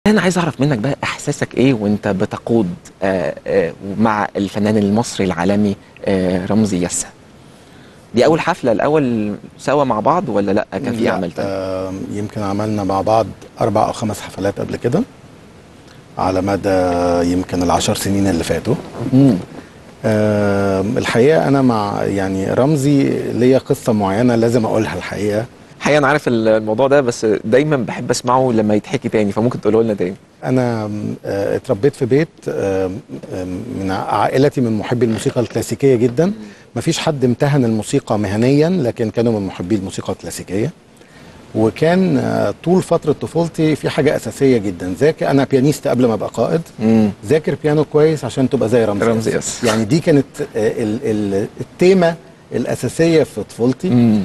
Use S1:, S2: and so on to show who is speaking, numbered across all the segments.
S1: انا عايز اعرف منك بقى احساسك ايه وانت بتقود آه، آه، مع الفنان المصري العالمي آه، رمزي يسا دي اول حفله الاول سوا مع بعض ولا لا كان في
S2: لا،
S1: اعمال تاني
S2: آه يمكن عملنا مع بعض اربع او خمس حفلات قبل كده على مدى يمكن العشر سنين اللي فاتوا
S1: مم.
S2: آه الحقيقه انا مع يعني رمزي ليا قصه معينه لازم اقولها الحقيقه
S1: الحقيقه انا عارف الموضوع ده بس دايما بحب اسمعه لما يتحكي تاني فممكن تقوله لنا تاني
S2: انا آه، اتربيت في بيت آه، آه، من عائلتي من محبي الموسيقى الكلاسيكيه جدا مفيش حد امتهن الموسيقى مهنيا لكن كانوا من محبي الموسيقى الكلاسيكيه وكان آه، طول فتره طفولتي في حاجه اساسيه جدا ذاكر انا بيانيست قبل ما ابقى قائد
S1: مم.
S2: ذاكر بيانو كويس عشان تبقى زي رمزي
S1: رمزي
S2: يس.
S1: يس.
S2: يعني دي كانت آه، ال- ال- التيمه الاساسيه في طفولتي
S1: مم.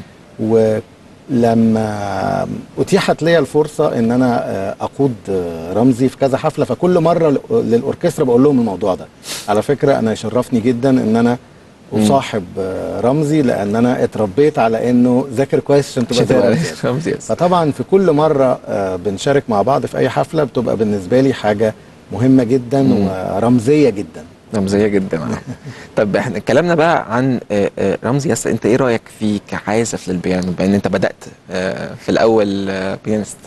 S2: ولما اتيحت لي الفرصه ان انا آه، اقود آه، رمزي في كذا حفله فكل مره ل- للاوركسترا بقول لهم الموضوع ده على فكره انا يشرفني جدا ان انا اصاحب آه، رمزي لان انا اتربيت على انه ذاكر كويس عشان تبقى
S1: عشان
S2: زي
S1: تبقى
S2: رمزي
S1: رمزي يسا
S2: فطبعا في كل مره آه، بنشارك مع بعض في اي حفله بتبقى بالنسبه لي حاجه مهمه جدا
S1: مم.
S2: ورمزيه جدا
S1: رمزيه جدا آه. طب احنا اتكلمنا بقى عن آه، آه، رمزي يسا انت ايه رايك فيه كعازف للبيانو بان انت بدات آه، في الاول آه، بيانست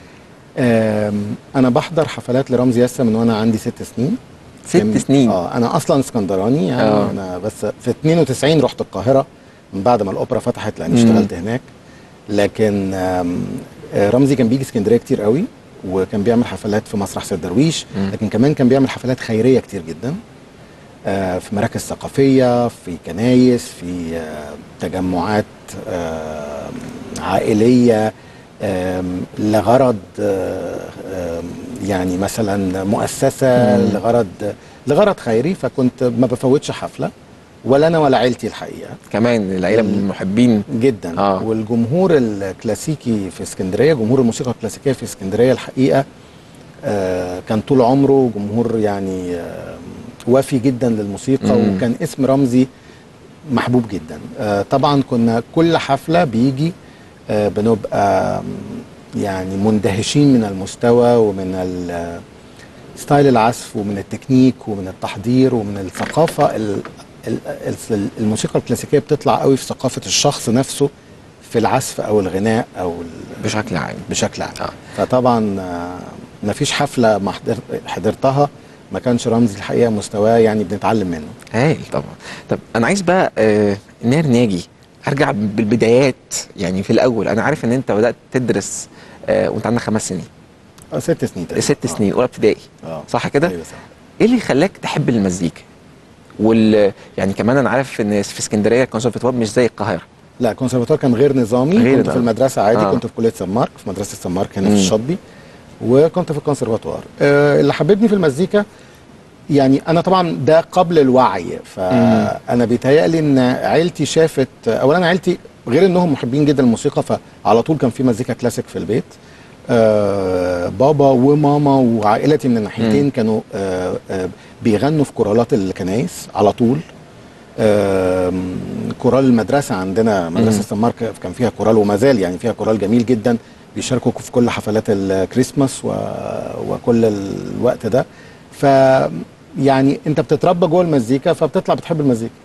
S2: آم، انا بحضر حفلات لرمزي ياسا من وانا عندي ست سنين
S1: ست
S2: كان-
S1: سنين
S2: اه انا اصلا اسكندراني يعني
S1: آه.
S2: انا بس في 92 رحت القاهره من بعد ما الاوبرا فتحت لاني
S1: مم.
S2: اشتغلت هناك لكن آم، آه، رمزي كان بيجي اسكندريه كتير قوي وكان بيعمل حفلات في مسرح سيد درويش
S1: مم.
S2: لكن كمان كان بيعمل حفلات خيريه كتير جدا آه، في مراكز ثقافيه في كنايس في آه، تجمعات آه، عائليه آم، لغرض آه، آم، يعني مثلا مؤسسه
S1: مم.
S2: لغرض لغرض خيري فكنت ما بفوتش حفله ولا انا ولا عيلتي الحقيقه
S1: كمان العيله من المحبين
S2: جدا
S1: آه.
S2: والجمهور الكلاسيكي في اسكندريه جمهور الموسيقى الكلاسيكيه في اسكندريه الحقيقه آه، كان طول عمره جمهور يعني آه، وافي جدا للموسيقى
S1: مم.
S2: وكان اسم رمزي محبوب جدا آه، طبعا كنا كل حفله بيجي آه، بنبقى آم، يعني مندهشين من المستوى ومن ال- ستايل العزف ومن التكنيك ومن التحضير ومن الثقافه ال- ال- ال- الموسيقى الكلاسيكيه بتطلع قوي في ثقافه الشخص نفسه في العزف او الغناء او ال-
S1: بشكل عام
S2: بشكل عام
S1: آه.
S2: فطبعا ما فيش حفله ما حضر- حضرتها ما كانش رمزي الحقيقه مستواه يعني بنتعلم منه
S1: هايل طبعا طب انا عايز بقى آه نير ناجي ارجع بالبدايات يعني في الاول انا عارف ان انت بدات تدرس آه وانت عندك خمس سنين
S2: آه، ست سنين تقريبا.
S1: ست سنين اولى ابتدائي
S2: اه
S1: صح كده
S2: ايوه صح
S1: ايه اللي خلاك تحب المزيكا وال يعني كمان انا عارف ان في اسكندريه الكونسرفتوار مش زي القاهره
S2: لا الكونسرفتوار كان غير نظامي
S1: غير
S2: كنت في
S1: نظامي.
S2: المدرسه عادي
S1: آه.
S2: آه. كنت في كليه سان مارك في مدرسه سان مارك هنا
S1: مم.
S2: في الشاطبي وكنت في الكونسرفتوار آه اللي حببني في المزيكا يعني انا طبعا ده قبل الوعي فانا بيتهيألي ان عيلتي شافت اولا عيلتي غير انهم محبين جدا الموسيقى فعلى طول كان في مزيكا كلاسيك في البيت آه بابا وماما وعائلتي من الناحيتين كانوا آه آه بيغنوا في كورالات الكنايس على طول آم، كورال المدرسه عندنا مدرسه
S1: مم.
S2: سان مارك كان فيها كورال وما زال يعني فيها كورال جميل جدا بيشاركوا في كل حفلات الكريسماس و... وكل الوقت ده ف يعني انت بتتربى جوه المزيكا فبتطلع بتحب المزيكا